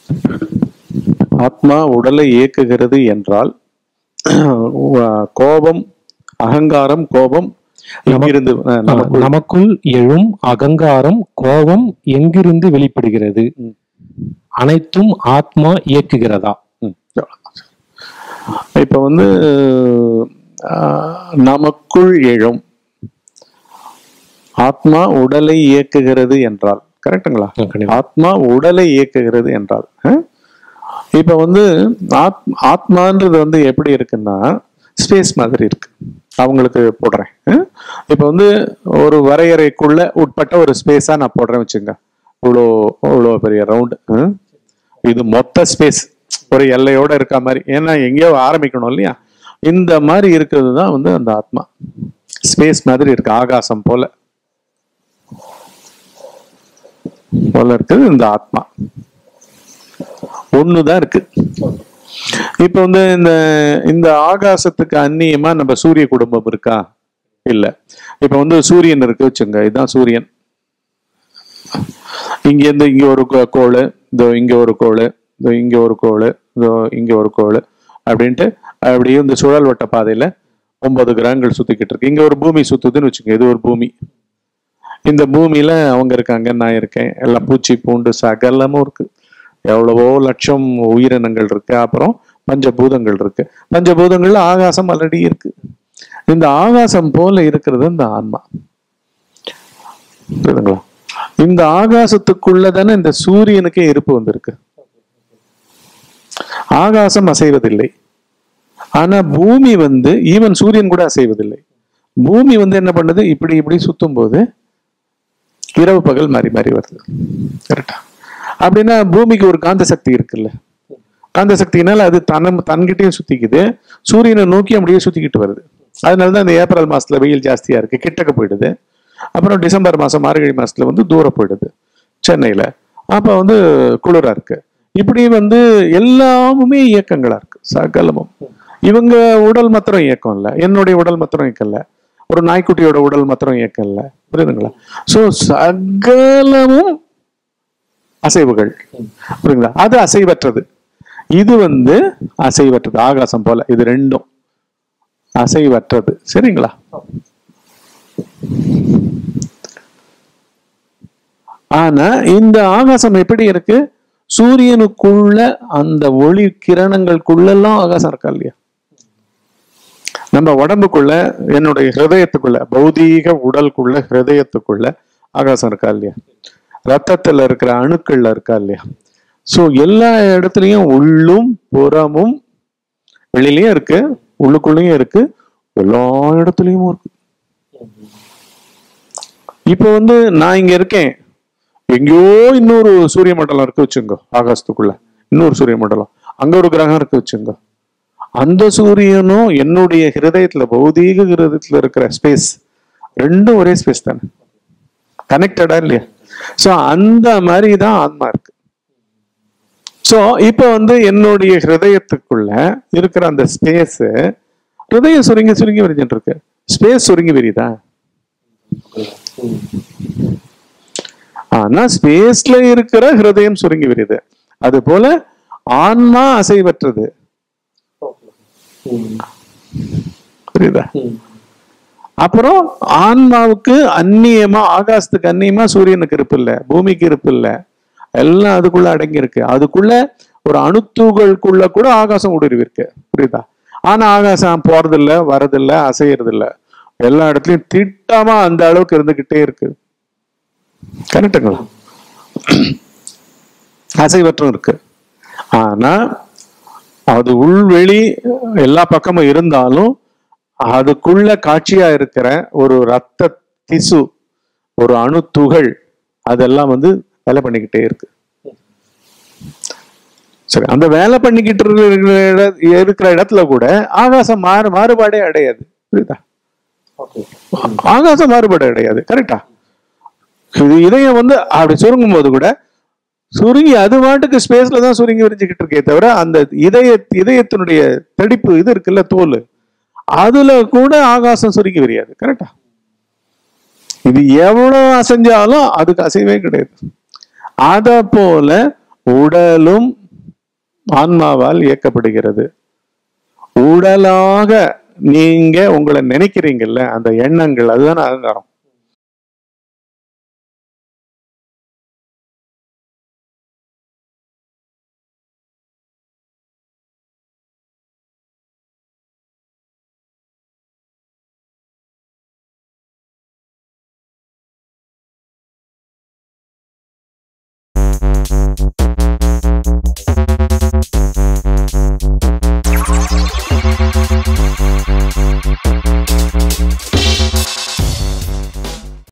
ஆத்மா உடலை இயக்குகிறது என்றால் உ- கோபம் அகங்காரம் கோபம் இங்கிருந்து அஹ், நமக்குள் நமக்குள் எழும் அகங்காரம் கோபம் எங்கிருந்து வெளிப்படுகிறது ம். அனைத்தும் ஆத்மா இயக்குகிறதா ம், இப்ப வந்து ஆஹ், நமக்குள் எழும் ஆத்மா உடலை இயக்குகிறது என்றால் கரெக்டுங்களா கண்டிப்பா. ஆத்மா உடலை இயக்குகிறது என்றால் அஹ்? இப்ப வந்து ஆத் ஆத்மான்றது வந்து எப்படி இருக்குன்னா ஸ்பேஸ் மாதிரி இருக்கு அவங்களுக்கு போடுறேன் அஹ்? இப்ப வந்து ஒரு வரையறைக்குள்ள உட்பட்ட ஒரு ஸ்பேஸா நான் போடுறேன் வச்சுங்க இவ்வளோ இவ்வளோ பெரிய ரவுண்டு இது மொத்த ஸ்பேஸ் ஒரு எல்லையோட இருக்க மாதிரி ஏன்னா எங்கேயோ ஆரம்பிக்கணும் இல்லையா இந்த மாதிரி இருக்கிறது தான் வந்து அந்த ஆத்மா ஸ்பேஸ் மாதிரி இருக்கு ஆகாசம் போல போல இருக்குது இந்த ஆத்மா ஒண்ணுதான் இருக்கு இப்ப வந்து இந்த இந்த ஆகாசத்துக்கு அந்நியமா நம்ம சூரிய குடும்பம் இருக்கா இல்ல இப்ப வந்து சூரியன் இருக்கு வச்சுங்க இதுதான் சூரியன் இங்க இருந்து இங்க ஒரு கோ- கோளு இதோ இங்க ஒரு கோளு இதோ இங்க ஒரு கோளு இதோ இங்க ஒரு கோளு அப்படின்ட்டு அப்படியே இந்த சுழல் வட்ட பாதையில ஒன்பது கிரகங்கள் சுத்திக்கிட்டு இருக்கு இங்க ஒரு பூமி சுத்துதுன்னு வச்சுங்க இது ஒரு பூமி இந்த பூமியில அவங்க இருக்காங்க நான் இருக்கேன் எல்லாம் பூச்சி பூண்டு சகலமும் இருக்கு எவ்வளவோ லட்சம் உயிரினங்கள் இருக்கு அப்புறம் பஞ்சபூதங்கள் இருக்கு பஞ்சபூதங்கள்ல ஆகாசம் ஆல்ரெடி இருக்கு இந்த ஆகாசம் போல இருக்கிறது இந்த ஆன்மா புரியுதுங்களா இந்த ஆகாசத்துக்குள்ள தானே இந்த சூரியனுக்கே இருப்பு வந்திருக்கு ஆகாசம் அசைவதில்லை ஆனா பூமி வந்து ஈவன் சூரியன் கூட அசைவதில்லை பூமி வந்து என்ன பண்ணுது இப்படி இப்படி சுத்தும் போது இரவு பகல் மாறி மாறி வருது கரெக்டா அப்படின்னா பூமிக்கு ஒரு காந்த சக்தி இருக்குல்ல காந்த சக்தினால அது தன தன்கிட்டயும் சுத்திக்குது சூரியனை நோக்கி அப்படியே சுத்திக்கிட்டு வருது அதனாலதான் இந்த ஏப்ரல் மாசத்துல வெயில் ஜாஸ்தியா இருக்கு கிட்டக்க போயிடுது அப்புறம் டிசம்பர் மாசம் மார்கழி மாசத்துல வந்து தூரம் போயிடுது சென்னையில அப்ப வந்து குளிரா இருக்கு இப்படி வந்து எல்லாமுமே இயக்கங்களா இருக்கு சகலமும் இவங்க உடல் மாத்திரம் இயக்கம் இல்ல என்னுடைய உடல் மாத்திரம் இயக்கம் இல்ல ஒரு நாய்க்குட்டியோட உடல் மாத்திரம் இயக்கம் இல்ல புரியுதுங்களா சோ சகலமும் அசைவுகள் புரியுதுங்களா அது அசைவற்றது இது வந்து அசைவற்றது ஆகாசம் போல இது ரெண்டும் அசைவற்றது சரிங்களா ஆனா இந்த ஆகாசம் எப்படி இருக்கு சூரியனுக்குள்ள அந்த ஒளி கிரணங்களுக்குள்ளெல்லாம் ஆகாசம் இருக்கா இல்லையா நம்ம உடம்புக்குள்ள என்னுடைய ஹிருதயத்துக்குள்ள பௌதீக உடலுக்குள்ள ஹிருதயத்துக்குள்ள ஆகாசம் இருக்கா இல்லையா ரத்தத்துல இருக்கிற அணுக்கள்ல இருக்கா இல்லையா சோ எல்லா இடத்துலயும் உள்ளும் புறமும் வெளியிலயும் இருக்கு உள்ளுக்குள்ளயும் இருக்கு எல்லா இடத்துலயும் இருக்கு இப்போ வந்து நான் இங்க இருக்கேன் எங்கேயோ இன்னொரு சூரிய மண்டலம் இருக்கு வச்சுங்க ஆகாசத்துக்குள்ள இன்னொரு சூரிய மண்டலம் அங்க ஒரு கிரகம் இருக்கு வச்சுங்க அந்த சூரியனும் என்னுடைய ஹிருதயத்துல பௌதீக ஹிருதயத்துல இருக்கிற ஸ்பேஸ் ரெண்டும் ஒரே ஸ்பேஸ் தானே கனெக்டடா இல்லையா சோ அந்த மாதிரி தான் ஆத்மா இருக்கு சோ இப்போ வந்து என்னுடைய ஹிருதயத்துக்குள்ள இருக்கிற அந்த ஸ்பேஸ் ஹிருதயம் சுருங்கி சுருங்கி விரிஞ்சிட்டு இருக்கு ஸ்பேஸ் சுருங்கி விரியுதா ஆனா ஸ்பேஸ்ல இருக்கிற ஹிருதயம் சுருங்கி விரியுது அது போல ஆன்மா அசைவற்றது புரியுதா அப்புறம் ஆன்மாவுக்கு அந்நியமா ஆகாசத்துக்கு அந்நியமா சூரியனுக்கு இருப்பு இல்ல பூமிக்கு இருப்பு இல்ல எல்லாம் அதுக்குள்ள அடங்கி இருக்கு அதுக்குள்ள ஒரு அணுத்துகளுக்குள்ள கூட ஆகாசம் ஊடுருவி இருக்கு புரியுதா ஆனா ஆகாசம் போறதில்ல வரதில்ல அசையறது இல்ல எல்லா இடத்துலயும் திட்டமா அந்த அளவுக்கு இருந்துகிட்டே இருக்கு கரெக்டுங்களா அசைவற்றம் இருக்கு ஆனா அது உள்வெளி எல்லா பக்கமும் இருந்தாலும் அதுக்குள்ள காட்சியா இருக்கிற ஒரு ரத்த திசு ஒரு அணு துகள் அதெல்லாம் வந்து வேலை பண்ணிக்கிட்டே இருக்கு சரி அந்த வேலை பண்ணிக்கிட்டு இருக்கிற இட- இருக்கிற இடத்துல கூட ஆகாசம் மாறு மாறுபாடே அடையாது புரியுதா ஆகாசம் மாறுபாடு அடையாது கரெக்டா இது இதயம் வந்து அப்படி சுருங்கும் போது கூட சுருங்கி அது பாட்டுக்கு ஸ்பேஸ்ல தான் சுருங்கி விரிஞ்சுக்கிட்டு இருக்கே தவிர அந்த இதய இதயத்தினுடைய தடிப்பு இது இருக்குல்ல தோல் அதுல கூட ஆகாசம் சுருங்கி விரியாது கரெக்டா இது எவ்வளவு அசைஞ்சாலும் அதுக்கு அசைவே கிடையாது அத போல உடலும் ஆன்மாவால் இயக்கப்படுகிறது உடலாக நீங்க உங்களை நினைக்கிறீங்கல்ல அந்த எண்ணங்கள் அதுதானே அகங்காரம்